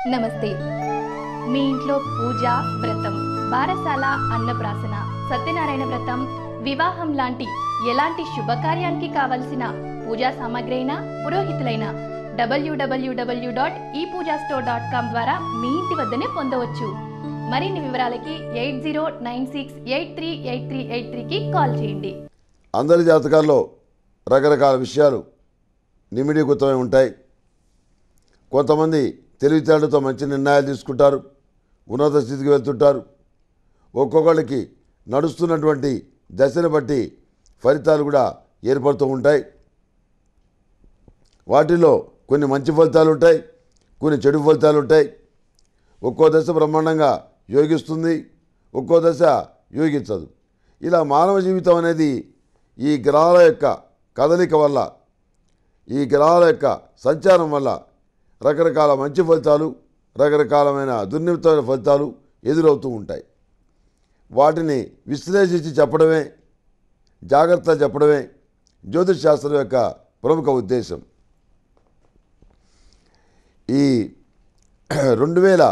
నమస్తే మీ ఇంట్లో పూజ వ్రతం బారసాల అన్నప్రాసన సత్యనారాయణ వ్రతం వివాహం లాంటి ఎలాంటి శుభకార్యానికి కావలసిన పూజా సామాగ్రి అయినా పురోహితులైన డబ్ల్యూడబ్ల్యూడబ్ల్యూ డాట్ ఈ పూజా స్టోర్ డాట్ కామ్ ద్వారా మీ ఇంటి వద్దనే పొందవచ్చు మరిన్ని వివరాలకి eight zero nine six eight three eight three eight త్రీకి కాల్ చేయండి అందరి జాతకాల్లో రకరకాల విషయాలు నిమిడీకృతమై ఉంటాయి కొంతమంది తెలివితేటలతో మంచి నిర్ణయాలు తీసుకుంటారు ఉన్నత స్థితికి వెళ్తుంటారు ఒక్కొక్కళ్ళకి నడుస్తున్నటువంటి దశను బట్టి ఫలితాలు కూడా ఏర్పడుతూ ఉంటాయి వాటిలో కొన్ని మంచి ఫలితాలు ఉంటాయి కొన్ని చెడు ఫలితాలు ఉంటాయి ఒక్కో దశ బ్రహ్మాండంగా యోగిస్తుంది ఒక్కో దశ యోగించదు ఇలా మానవ జీవితం అనేది ఈ గ్రహాల యొక్క కదలిక వల్ల ఈ గ్రహాల యొక్క సంచారం వల్ల రకరకాల మంచి ఫలితాలు రకరకాలమైన దుర్నిమితమైన ఫలితాలు ఎదురవుతూ ఉంటాయి వాటిని విశ్లేషించి చెప్పడమే జాగ్రత్త చెప్పడమే జ్యోతిష్ శాస్త్రం యొక్క ప్రముఖ ఉద్దేశం ఈ రెండు వేల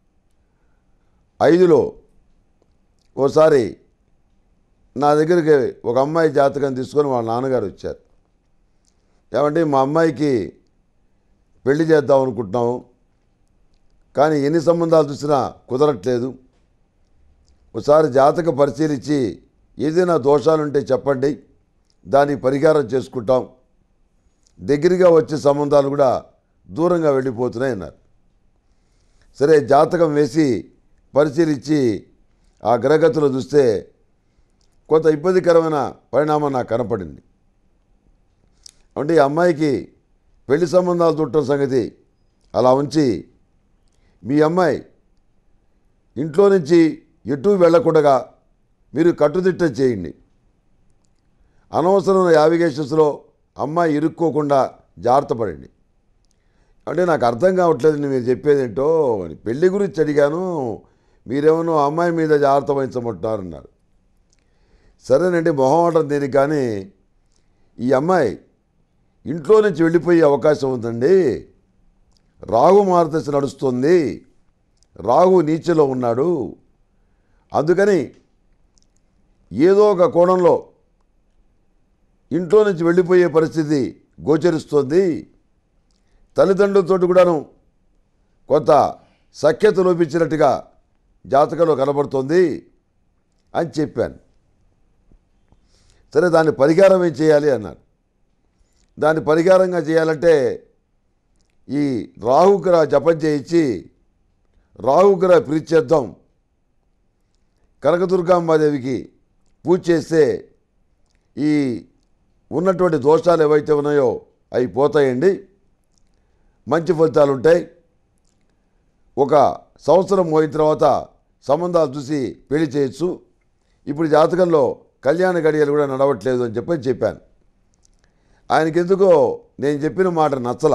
ఐదులో ఓసారి నా దగ్గరికి ఒక అమ్మాయి జాతకం తీసుకొని వాళ్ళ నాన్నగారు వచ్చారు ఏమంటే మా అమ్మాయికి పెళ్లి చేద్దాం అనుకుంటున్నాము కానీ ఎన్ని సంబంధాలు చూసినా కుదరట్లేదు ఒకసారి జాతక పరిశీలించి ఏదైనా దోషాలుంటే చెప్పండి దానికి పరిహారం చేసుకుంటాం దగ్గరగా వచ్చే సంబంధాలు కూడా దూరంగా వెళ్ళిపోతున్నాయి అన్నారు సరే జాతకం వేసి పరిశీలించి ఆ గ్రహగతులు చూస్తే కొంత ఇబ్బందికరమైన పరిణామం నాకు కనపడింది అంటే ఈ అమ్మాయికి పెళ్లి సంబంధాలు చుట్టం సంగతి అలా ఉంచి మీ అమ్మాయి ఇంట్లో నుంచి ఎటు వెళ్ళకుండా మీరు కట్టుదిట్ట చేయండి అనవసరమైన యావిగేషన్స్లో అమ్మాయి ఇరుక్కోకుండా జాగ్రత్త పడండి అంటే నాకు అర్థం కావట్లేదు మీరు చెప్పేది ఏంటో అని పెళ్లి గురించి అడిగాను మీరేమో అమ్మాయి మీద జాగ్రత్త వహించమంటున్నారన్నారు సరేనండి మొహమాటం దీనికి కానీ ఈ అమ్మాయి ఇంట్లో నుంచి వెళ్ళిపోయే అవకాశం ఉందండి రాహు మార్గదర్శ నడుస్తుంది రాహు నీచలో ఉన్నాడు అందుకని ఏదో ఒక కోణంలో ఇంట్లో నుంచి వెళ్ళిపోయే పరిస్థితి గోచరిస్తోంది తల్లిదండ్రులతో కూడాను కొంత సఖ్యత లోపించినట్టుగా జాతకంలో కనబడుతోంది అని చెప్పాను సరే దాన్ని పరిహారం ఏం చేయాలి అన్నాడు దాన్ని పరిహారంగా చేయాలంటే ఈ రాహుగ్రహ జపం చేయించి రాహుగ్రహ ప్రీచేద్దాం కనకదుర్గాంబాదేవికి పూజ చేస్తే ఈ ఉన్నటువంటి దోషాలు ఏవైతే ఉన్నాయో అవి పోతాయండి మంచి ఫలితాలు ఉంటాయి ఒక సంవత్సరం పోయిన తర్వాత సంబంధాలు చూసి పెళ్లి చేయొచ్చు ఇప్పుడు జాతకంలో కళ్యాణ గడియలు కూడా నడవట్లేదు అని చెప్పని చెప్పాను ఆయనకి ఎందుకో నేను చెప్పిన మాట నచ్చల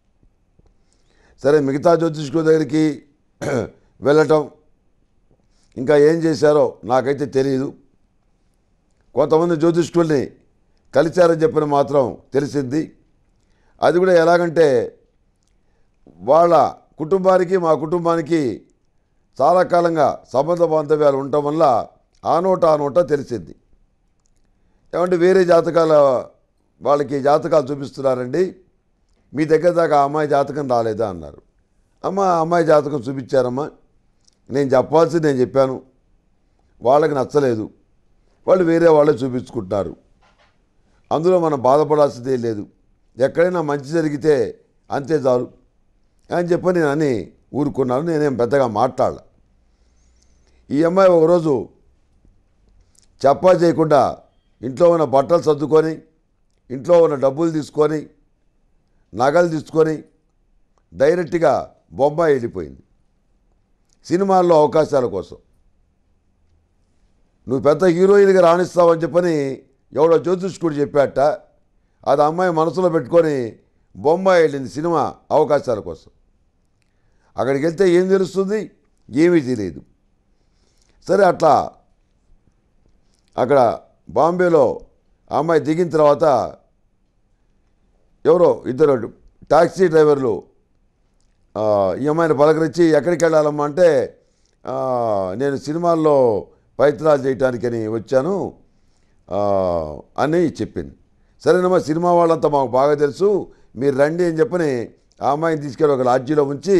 సరే మిగతా జ్యోతిష్కుల దగ్గరికి వెళ్ళటం ఇంకా ఏం చేశారో నాకైతే తెలియదు కొంతమంది జ్యోతిష్కుల్ని కలిశారని చెప్పిన మాత్రం తెలిసింది అది కూడా ఎలాగంటే వాళ్ళ కుటుంబానికి మా కుటుంబానికి చాలా కాలంగా సంబంధ బాంధవ్యాలు ఉండటం వల్ల ఆ నోట ఆ నోట తెలిసింది ఏమంటే వేరే జాతకాల వాళ్ళకి జాతకాలు చూపిస్తున్నారండి మీ దగ్గర దాకా ఆ అమ్మాయి జాతకం రాలేదా అన్నారు అమ్మ ఆ అమ్మాయి జాతకం చూపించారమ్మా నేను చెప్పాల్సి నేను చెప్పాను వాళ్ళకి నచ్చలేదు వాళ్ళు వేరే వాళ్ళే చూపించుకుంటున్నారు అందులో మనం బాధపడాల్సిందే లేదు ఎక్కడైనా మంచి జరిగితే అంతే చాలు అని చెప్పి నేను అని ఊరుకున్నాను నేనేం పెద్దగా మాట్లాడాల ఈ అమ్మాయి ఒకరోజు చెప్పా చేయకుండా ఇంట్లో ఉన్న బట్టలు సర్దుకొని ఇంట్లో ఉన్న డబ్బులు తీసుకొని నగలు తీసుకొని డైరెక్ట్గా బొంబాయి వెళ్ళిపోయింది సినిమాల్లో అవకాశాల కోసం నువ్వు పెద్ద హీరోయిన్గా రాణిస్తావని చెప్పని ఎవడో జ్యోతిష్కుడు చెప్పాట అది అమ్మాయి మనసులో పెట్టుకొని బొంబాయి వెళ్ళింది సినిమా అవకాశాల కోసం అక్కడికి వెళ్తే ఏం తెలుస్తుంది ఏమీ తెలియదు సరే అట్లా అక్కడ బాంబేలో ఆ అమ్మాయి దిగిన తర్వాత ఎవరో ఇద్దరు టాక్సీ డ్రైవర్లు ఆ, ఈ అమ్మాయిని పలకరించి ఎక్కడికి వెళ్ళాలమ్మా అంటే ఆ, నేను సినిమాల్లో ప్రయత్నాలు చేయటానికని వచ్చాను ఆ, అని చెప్పింది సరేనమ్మా సినిమా వాళ్ళంతా మాకు బాగా తెలుసు మీరు రండి అని చెప్పని ఆ అమ్మాయిని తీసుకెళ్ళి ఒక లాడ్జీలో ఉంచి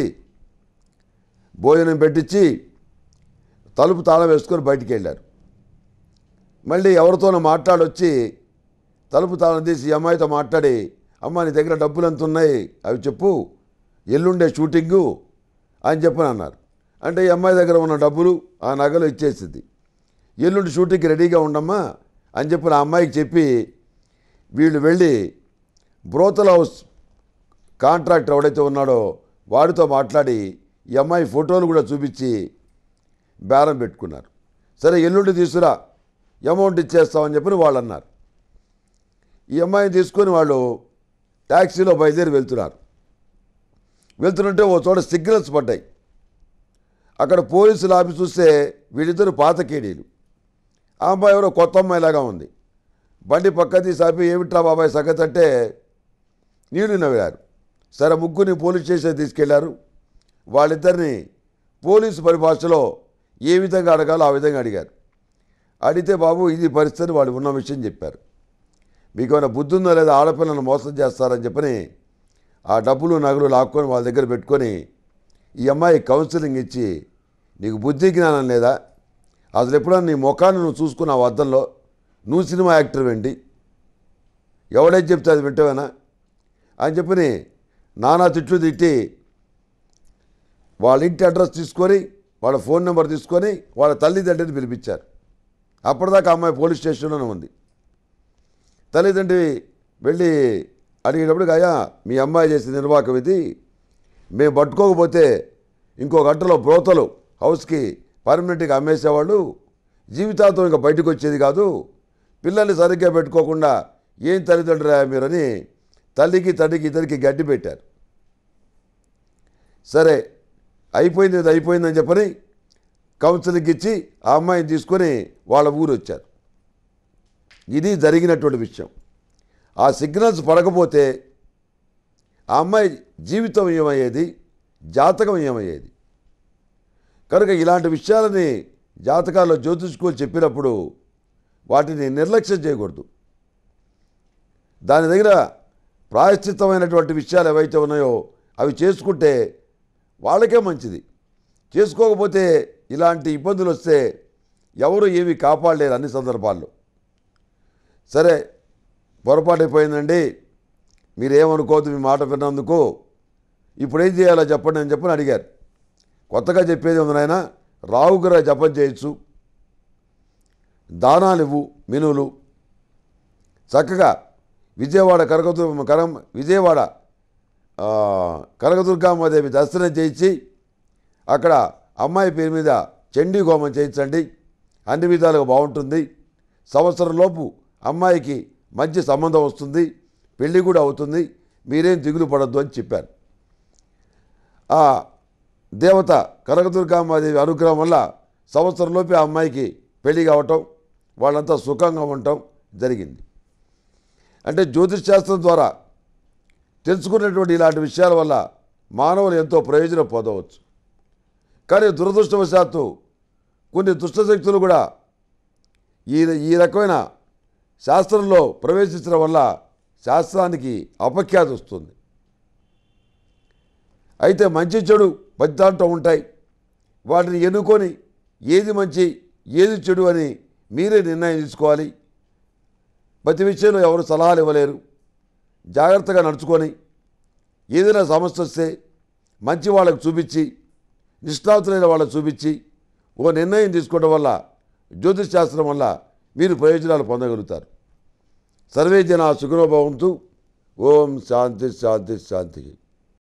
భోజనం పెట్టించి తలుపు తాళం వేసుకొని బయటికి వెళ్ళారు మళ్ళీ ఎవరితోనో మాట్లాడొచ్చి తలుపు తాళం తీసి ఈ అమ్మాయితో మాట్లాడి అమ్మ నీ దగ్గర డబ్బులు ఎంత ఉన్నాయి అవి చెప్పు ఎల్లుండే షూటింగు అని చెప్పని అన్నారు అంటే ఈ అమ్మాయి దగ్గర ఉన్న డబ్బులు ఆ నగలు ఇచ్చేసింది ఎల్లుండి షూటింగ్కి రెడీగా ఉండమ్మా అని చెప్పి ఆ అమ్మాయికి చెప్పి వీళ్ళు వెళ్ళి బ్రోతల్ హౌస్ కాంట్రాక్టర్ ఎవడైతే ఉన్నాడో వాడితో మాట్లాడి ఈ అమ్మాయి ఫోటోలు కూడా చూపించి బేరం పెట్టుకున్నారు సరే ఎల్లుండి తీసుకురా అమౌంట్ ఇచ్చేస్తామని చెప్పి వాళ్ళు అన్నారు ఈ అమ్మాయిని తీసుకొని వాళ్ళు ట్యాక్సీలో బయలుదేరి వెళ్తున్నారు వెళ్తుంటే ఓ చోట సిగ్నల్స్ పడ్డాయి అక్కడ పోలీసులు ఆపి చూస్తే వీళ్ళిద్దరు పాత కేడీలు ఆ అమ్మాయి ఎవరో కొత్త అమ్మాయిలాగా ఉంది బండి పక్క తీసి ఆపి ఏమిట్రా బాబాయ్ సంగతి అంటే నీళ్లు నవ్వారు సరే ముగ్గురిని పోలీస్ స్టేషన్ తీసుకెళ్లారు వాళ్ళిద్దరిని పోలీసు పరిభాషలో ఏ విధంగా అడగాలో ఆ విధంగా అడిగారు అడిగితే బాబు ఇది పరిస్థితి వాళ్ళు ఉన్న విషయం చెప్పారు మీకు ఏమైనా బుద్ధి ఉందో లేదా ఆడపిల్లను మోసం చేస్తారని చెప్పని ఆ డబ్బులు నగలు లాక్కొని వాళ్ళ దగ్గర పెట్టుకొని ఈ అమ్మాయి కౌన్సిలింగ్ ఇచ్చి నీకు బుద్ధి జ్ఞానం లేదా అసలు ఎప్పుడన్నా నీ ముఖాన్ని నువ్వు చూసుకున్నావు అద్దంలో నువ్వు సినిమా యాక్టర్ ఏంటి ఎవడైతే చెప్తే అది వింటవేనా అని చెప్పని నానా తిట్లు తిట్టి వాళ్ళ ఇంటి అడ్రస్ తీసుకొని వాళ్ళ ఫోన్ నెంబర్ తీసుకొని వాళ్ళ తల్లిదండ్రిని పిలిపించారు అప్పటిదాకా అమ్మాయి పోలీస్ స్టేషన్లోనే ఉంది తల్లిదండ్రి వెళ్ళి అడిగేటప్పుడు అయ్యా మీ అమ్మాయి చేసిన నిర్వాహకం ఇది మేము పట్టుకోకపోతే ఇంకో గంటలో బ్రోతలు హౌస్కి పర్మనెంట్గా అమ్మేసేవాళ్ళు జీవితాంతం ఇంకా బయటకు వచ్చేది కాదు పిల్లల్ని సరిగ్గా పెట్టుకోకుండా ఏం తల్లిదండ్రులా మీరని తల్లికి తండ్రికి ఇద్దరికి గడ్డి పెట్టారు సరే అయిపోయింది అది అయిపోయిందని చెప్పని కౌన్సిలింగ్ ఇచ్చి ఆ అమ్మాయిని తీసుకొని వాళ్ళ ఊరు వచ్చారు ఇది జరిగినటువంటి విషయం ఆ సిగ్నల్స్ పడకపోతే ఆ అమ్మాయి జీవితం ఏమయ్యేది జాతకం ఏమయ్యేది కనుక ఇలాంటి విషయాలని జాతకాల్లో జ్యోతిష్కులు చెప్పినప్పుడు వాటిని నిర్లక్ష్యం చేయకూడదు దాని దగ్గర ప్రాయశ్చిత్తమైనటువంటి విషయాలు ఏవైతే ఉన్నాయో అవి చేసుకుంటే వాళ్ళకే మంచిది చేసుకోకపోతే ఇలాంటి ఇబ్బందులు వస్తే ఎవరు ఏమీ కాపాడలేరు అన్ని సందర్భాల్లో సరే పొరపాటు అయిపోయిందండి మీరేమనుకోవద్దు మీ మాట విన్నందుకు ఇప్పుడు ఏం చేయాలో చెప్పండి అని చెప్పని అడిగారు కొత్తగా చెప్పేది ఉంది నాయన రావుగ్ర జపం చేయొచ్చు దానాలు ఇవ్వు మినువులు చక్కగా విజయవాడ కనకదుర్గ కన విజయవాడ ఆ, కనకదుర్గామాదేవి దర్శనం చేయించి అక్కడ అమ్మాయి పేరు మీద చండీ హోమం చేయించండి అన్ని విధాలుగా బాగుంటుంది సంవత్సరం లోపు అమ్మాయికి మంచి సంబంధం వస్తుంది పెళ్ళి కూడా అవుతుంది మీరేం దిగులు పడద్దు అని చెప్పారు ఆ దేవత కనకదుర్గామాదేవి అనుగ్రహం వల్ల సంవత్సరంలోపే ఆ అమ్మాయికి పెళ్లి కావటం వాళ్ళంతా సుఖంగా ఉండటం జరిగింది అంటే జ్యోతిష్ శాస్త్రం ద్వారా తెలుసుకున్నటువంటి ఇలాంటి విషయాల వల్ల మానవులు ఎంతో ప్రయోజనం పొందవచ్చు కానీ దురదృష్టవశాత్తు కొన్ని దుష్టశక్తులు కూడా ఈ ఈ రకమైన శాస్త్రంలో ప్రవేశించడం వల్ల శాస్త్రానికి అపఖ్యాతి వస్తుంది అయితే మంచి చెడు ప్రతి దాంట్లో ఉంటాయి వాటిని ఎన్నుకొని ఏది మంచి ఏది చెడు అని మీరే నిర్ణయం తీసుకోవాలి ప్రతి విషయంలో ఎవరు సలహాలు ఇవ్వలేరు జాగ్రత్తగా నడుచుకొని ఏదైనా సమస్య వస్తే మంచి వాళ్ళకు చూపించి నిష్ణాతులైన వాళ్ళకు చూపించి ఓ నిర్ణయం తీసుకోవడం వల్ల జ్యోతిష్ శాస్త్రం వల్ల మీరు ప్రయోజనాలు పొందగలుగుతారు సర్వే జన సుఖనోభవంతు ఓం శాంతి శాంతి శాంతి